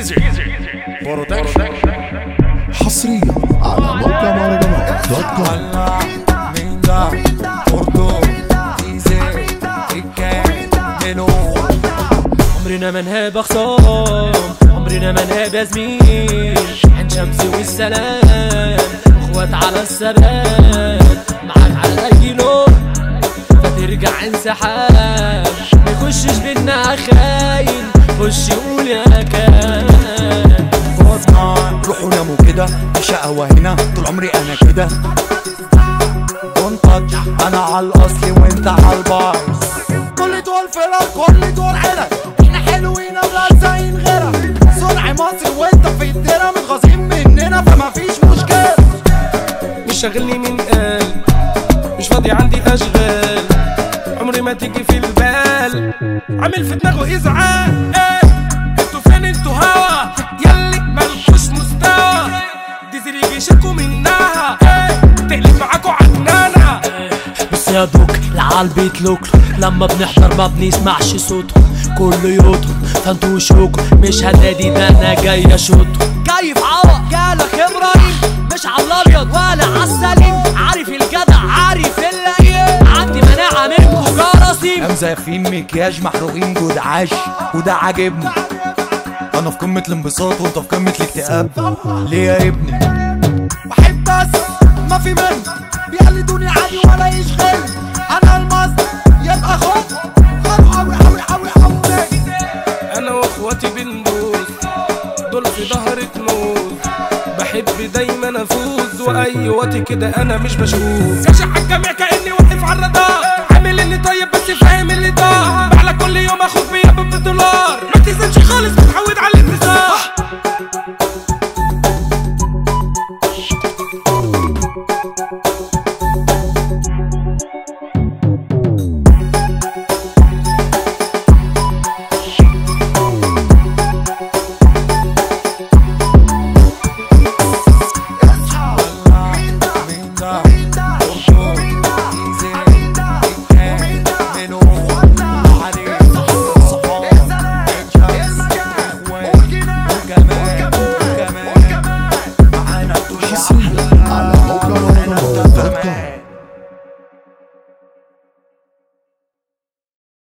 ايزي بروتكشن حصريا على موقع مهرجانات دوت كوم Linda, Porto, Easy, Ricket, Melo عمرنا ما نهاب خصام عمرنا ما نهاب يا زميل عين شمس والسلام اخوات على الثبات معاك على اي لون فترجع انسحاب ميخشش بينا خاين خش قول يا كان فوزمان روحوا ناموا كده دي شقاوة هنا طول عمري انا كده دون تاتش انا على الاصل وانت على البايظ كل دول فرق كل دول عرق احنا حلوين ولازقين غيرك صنع مصر وانت في الدرة متغاظين مننا فما فيش مشكلة مش شاغلني مين قال مش فاضي عندي اشغال عمري ما تيجي في البال عامل في دماغه ازعاج ايه انتوا فين انتوا هوا ياللي مالكوش مستوى ديزل يجي يشاركوا منها ايه تقلب معاكوا عجنانة بص يا دوك العال بيتلوكلو لما بنحضر ما بنسمعش صوته كله يطرب فانتوا شوكوا مش هنادي ده انا جاي اشوطه جاي في عوق جالك ابراهيم مش على الابيض ولا على السليم عارف الجدع عارف اللي عندي مناعه منكم جراثيم قام زايفين مكياج محروقين جدعاش وده عاجبني انا في قمة الانبساط وانت في قمة الاكتئاب ليه يا ابني بحب بس ما في منه بيقلدوني عادي ولا يشغل انا المصدر يبقى خد خد اوي اوي اوي اوي انا واخواتي بندوس دول في ظهري كنوز بحب دايما افوز واي وقت كده انا مش بشوف كاشح على الجميع كاني واقف على الرادار عامل اني طيب بس فاهم اللي ضاع